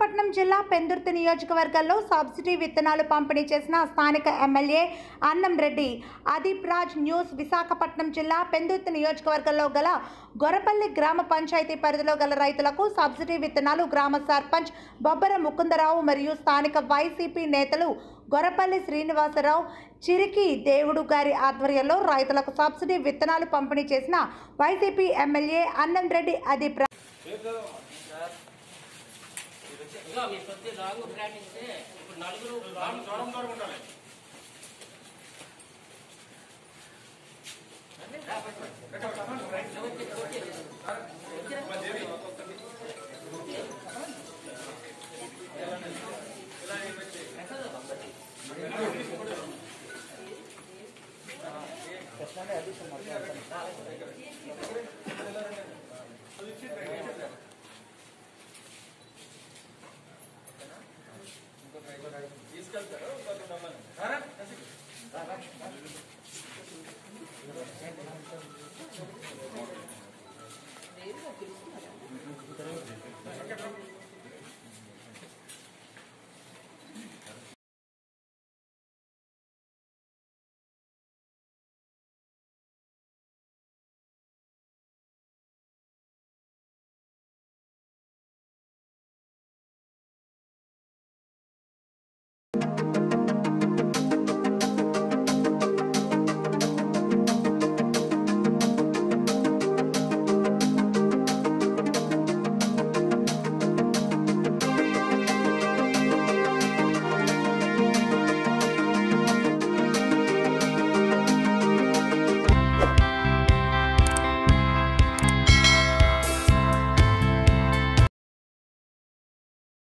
విశాఖపట్నం జిల్లా పెందుర్తి నియోజకవర్గంలో సబ్సిడీ విత్తనాలు పంపిణీ చేసిన స్థానిక ఎమ్మెల్యే అన్నం రెడ్డి అదీప్ రాజ్ న్యూస్ విశాఖపట్నం జిల్లా పెందుర్తి నియోజకవర్గంలో గల గొరపల్లి గ్రామ పంచాయతీ పరిధిలో గల రైతులకు సబ్సిడీ విత్తనాలు గ్రామ సర్పంచ్ బొబ్బర ముకుందరావు మరియు స్థానిక వైసీపీ నేతలు గొరపల్లి శ్రీనివాసరావు చిరికి దేవుడు గారి ఆధ్వర్యంలో రైతులకు సబ్సిడీ విత్తనాలు పంపిణీ చేసిన వైసీపీ ఎమ్మెల్యే అన్నం రెడ్డి అదీప్ రాజ్ ఇదిగో మీ కొద్ది రాంగ్ ప్రాక్టీస్ ఇప్పుడు నలుగురు దూరం దూరం ఉండాలి వచ్చి